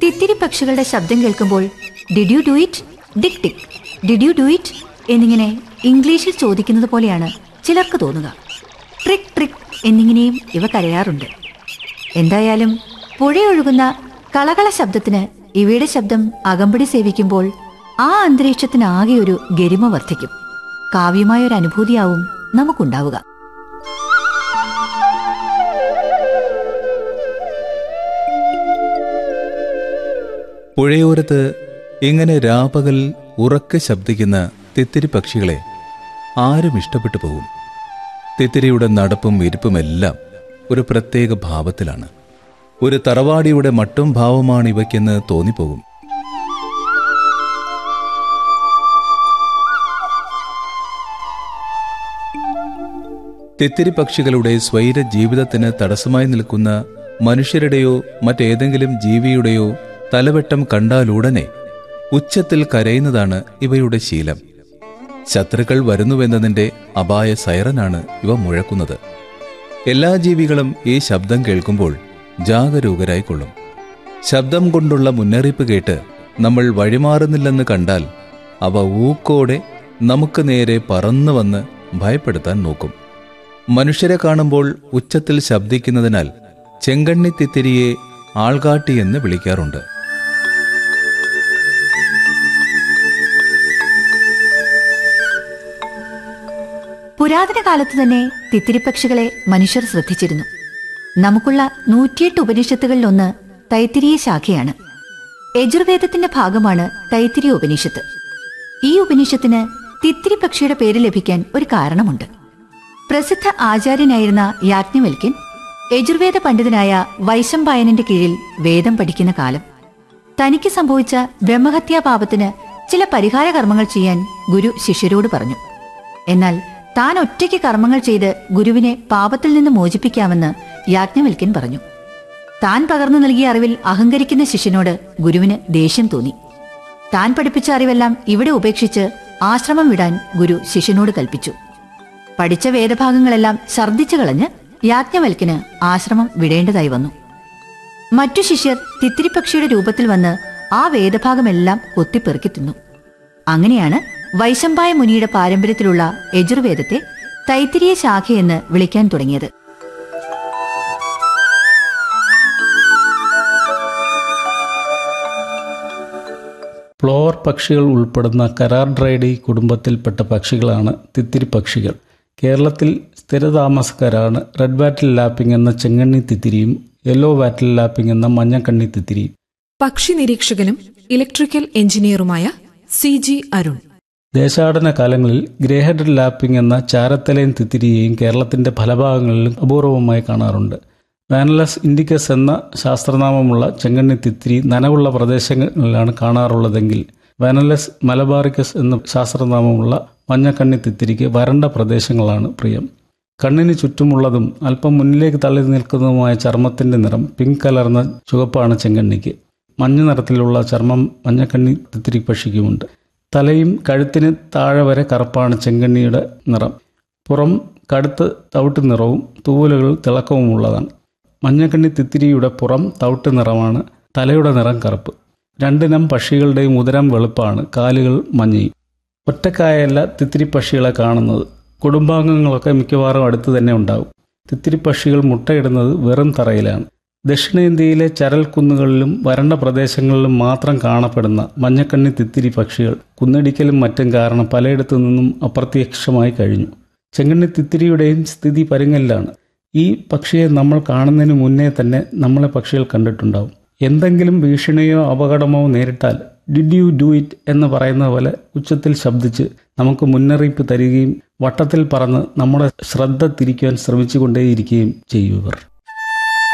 തിത്തിരി പക്ഷികളുടെ ശബ്ദം കേൾക്കുമ്പോൾ ഡിഡ് യു ഡു ഇറ്റ് ഡിക് ടിക് ഡിഡ് യു ഡു ഇറ്റ് എന്നിങ്ങനെ ഇംഗ്ലീഷിൽ ചോദിക്കുന്നത് പോലെയാണ് ചിലർക്ക് തോന്നുക ട്രിക് ട്രിക് എന്നിങ്ങനെയും ഇവ കരയാറുണ്ട് എന്തായാലും പുഴയൊഴുകുന്ന കളകള ശബ്ദത്തിന് ഇവയുടെ ശബ്ദം അകമ്പടി സേവിക്കുമ്പോൾ ആ അന്തരീക്ഷത്തിന് ആകെ ഒരു ഗരിമ വർദ്ധിക്കും കാവ്യമായ ഒരു അനുഭൂതിയാവും നമുക്കുണ്ടാവുക പുഴയോരത്ത് ഇങ്ങനെ രാപകൽ ഉറക്കെ ശബ്ദിക്കുന്ന തിത്തിരി പക്ഷികളെ ആരും ഇഷ്ടപ്പെട്ടു പോകും തിത്തിരിയുടെ നടപ്പും ഇരിപ്പുമെല്ലാം ഒരു പ്രത്യേക ഭാവത്തിലാണ് ഒരു തറവാടിയുടെ മട്ടും ഭാവമാണ് ഇവയ്ക്കെന്ന് തോന്നിപ്പോകും തിത്തിരി പക്ഷികളുടെ സ്വൈര ജീവിതത്തിന് തടസ്സമായി നിൽക്കുന്ന മനുഷ്യരുടെയോ മറ്റേതെങ്കിലും ജീവിയുടെയോ തലവെട്ടം കണ്ടാലുടനെ ഉച്ചത്തിൽ കരയുന്നതാണ് ഇവയുടെ ശീലം ശത്രുക്കൾ വരുന്നുവെന്നതിന്റെ അപായ സൈറനാണ് ഇവ മുഴക്കുന്നത് എല്ലാ ജീവികളും ഈ ശബ്ദം കേൾക്കുമ്പോൾ ജാഗരൂകരായിക്കൊള്ളും ശബ്ദം കൊണ്ടുള്ള മുന്നറിയിപ്പ് കേട്ട് നമ്മൾ വഴിമാറുന്നില്ലെന്ന് കണ്ടാൽ അവ ഊക്കോടെ നമുക്ക് നേരെ പറന്നു വന്ന് ഭയപ്പെടുത്താൻ നോക്കും മനുഷ്യരെ കാണുമ്പോൾ ഉച്ചത്തിൽ ശബ്ദിക്കുന്നതിനാൽ ചെങ്കണ്ണി തിത്തിരിയെ ആൾകാട്ടി എന്ന് വിളിക്കാറുണ്ട് പുരാതന കാലത്ത് തന്നെ തിത്തിരിപ്പക്ഷികളെ മനുഷ്യർ ശ്രദ്ധിച്ചിരുന്നു നമുക്കുള്ള നൂറ്റിയെട്ട് ഉപനിഷത്തുകളിലൊന്ന് തൈത്തിരീയ ശാഖയാണ് യജുർവേദത്തിന്റെ ഭാഗമാണ് തൈത്തിരി ഉപനിഷത്ത് ഈ ഉപനിഷത്തിന് തിത്തിരി പക്ഷിയുടെ പേര് ലഭിക്കാൻ ഒരു കാരണമുണ്ട് പ്രസിദ്ധ ആചാര്യനായിരുന്ന യാജ്ഞവൽക്യൻ യജുർവേദ പണ്ഡിതനായ വൈശംപായനന്റെ കീഴിൽ വേദം പഠിക്കുന്ന കാലം തനിക്ക് സംഭവിച്ച ബ്രഹ്മഹത്യാപാപത്തിന് ചില പരിഹാര കർമ്മങ്ങൾ ചെയ്യാൻ ഗുരു ശിഷ്യരോട് പറഞ്ഞു എന്നാൽ താൻ ഒറ്റയ്ക്ക് കർമ്മങ്ങൾ ചെയ്ത് ഗുരുവിനെ പാപത്തിൽ നിന്ന് മോചിപ്പിക്കാമെന്ന് യാജ്ഞവൽക്യൻ പറഞ്ഞു താൻ പകർന്നു നൽകിയ അറിവിൽ അഹങ്കരിക്കുന്ന ശിഷ്യനോട് ഗുരുവിന് ദേഷ്യം തോന്നി താൻ പഠിപ്പിച്ച അറിവെല്ലാം ഇവിടെ ഉപേക്ഷിച്ച് ആശ്രമം വിടാൻ ഗുരു ശിഷ്യനോട് കൽപ്പിച്ചു പഠിച്ച വേദഭാഗങ്ങളെല്ലാം ഛർദ്ദിച്ചു കളഞ്ഞ് യാജ്ഞവൽക്കിന് ആശ്രമം വിടേണ്ടതായി വന്നു മറ്റു ശിഷ്യർ തിത്തിരിപ്പക്ഷിയുടെ രൂപത്തിൽ വന്ന് ആ വേദഭാഗമെല്ലാം കൊത്തിപ്പെറുക്കി തിന്നു അങ്ങനെയാണ് വൈശമ്പായ മുനിയുടെ പാരമ്പര്യത്തിലുള്ള യജുർവേദത്തെ തൈത്തിരിയ ശാഖയെന്ന് വിളിക്കാൻ തുടങ്ങിയത് ഫ്ലോവർ പക്ഷികൾ ഉൾപ്പെടുന്ന കരാർഡ്രൈഡി കുടുംബത്തിൽപ്പെട്ട പക്ഷികളാണ് തിത്തിരി പക്ഷികൾ കേരളത്തിൽ സ്ഥിരതാമസക്കാരാണ് റെഡ് വാറ്റിൽ ലാപ്പിംഗ് എന്ന ചെങ്ങണ്ണി തിത്തിരിയും യെല്ലോ വാറ്റിൽ ലാപ്പിംഗ് എന്ന മഞ്ഞക്കണ്ണി തിത്തിരിയും പക്ഷി നിരീക്ഷകനും ഇലക്ട്രിക്കൽ എഞ്ചിനീയറുമായ സി ജി അരുൺ ദേശാടന കാലങ്ങളിൽ ഗ്രേഹഡ് ലാപ്പിംഗ് എന്ന ചാരത്തലയും തിത്തിരിയെയും കേരളത്തിന്റെ പലഭാഗങ്ങളിലും അപൂർവമായി കാണാറുണ്ട് വാനലസ് ഇൻഡിക്കസ് എന്ന ശാസ്ത്രനാമമുള്ള ചെങ്കണ്ണി തിത്തിരി നനവുള്ള പ്രദേശങ്ങളിലാണ് കാണാറുള്ളതെങ്കിൽ വാനലസ് മലബാറിക്കസ് എന്ന ശാസ്ത്രനാമമുള്ള മഞ്ഞക്കണ്ണി തിത്തിരിക്ക് വരണ്ട പ്രദേശങ്ങളാണ് പ്രിയം കണ്ണിന് ചുറ്റുമുള്ളതും അല്പം മുന്നിലേക്ക് തള്ളി നിൽക്കുന്നതുമായ ചർമ്മത്തിന്റെ നിറം പിങ്ക് കലർന്ന ചുവപ്പാണ് ചെങ്കണ്ണിക്ക് മഞ്ഞ നിറത്തിലുള്ള ചർമ്മം മഞ്ഞക്കണ്ണി തിത്തിരി പക്ഷിക്കുമുണ്ട് തലയും കഴുത്തിന് താഴെ വരെ കറുപ്പാണ് ചെങ്കണ്ണിയുടെ നിറം പുറം കടുത്ത് തവിട്ട് നിറവും തൂവലുകൾ തിളക്കവുമുള്ളതാണ് മഞ്ഞക്കണ്ണി തിത്തിരിയുടെ പുറം തവിട്ട് നിറമാണ് തലയുടെ നിറം കറുപ്പ് രണ്ടിനം പക്ഷികളുടെയും ഉദരം വെളുപ്പാണ് കാലുകൾ മഞ്ഞയും ഒറ്റക്കായല്ല തിത്തിരി പക്ഷികളെ കാണുന്നത് കുടുംബാംഗങ്ങളൊക്കെ മിക്കവാറും അടുത്ത് തന്നെ ഉണ്ടാവും തിത്തിരി പക്ഷികൾ മുട്ടയിടുന്നത് വെറും തറയിലാണ് ദക്ഷിണേന്ത്യയിലെ ചരൽ കുന്നുകളിലും വരണ്ട പ്രദേശങ്ങളിലും മാത്രം കാണപ്പെടുന്ന മഞ്ഞക്കണ്ണി തിത്തിരി പക്ഷികൾ കുന്നിടിക്കലും മറ്റും കാരണം പലയിടത്തു നിന്നും അപ്രത്യക്ഷമായി കഴിഞ്ഞു ചെങ്കണ്ണി തിത്തിരിയുടെയും സ്ഥിതി പരുങ്ങലിലാണ് ഈ പക്ഷിയെ നമ്മൾ കാണുന്നതിന് മുന്നേ തന്നെ നമ്മളെ പക്ഷികൾ കണ്ടിട്ടുണ്ടാവും എന്തെങ്കിലും ഭീഷണിയോ അപകടമോ നേരിട്ടാൽ ഡിഡ് യു ഡു ഇറ്റ് എന്ന് പറയുന്ന പോലെ ഉച്ചത്തിൽ ശബ്ദിച്ച് നമുക്ക് മുന്നറിയിപ്പ് തരികയും വട്ടത്തിൽ പറന്ന് നമ്മുടെ ശ്രദ്ധ തിരിക്കുവാൻ ശ്രമിച്ചുകൊണ്ടേയിരിക്കുകയും ചെയ്യും ഇവർ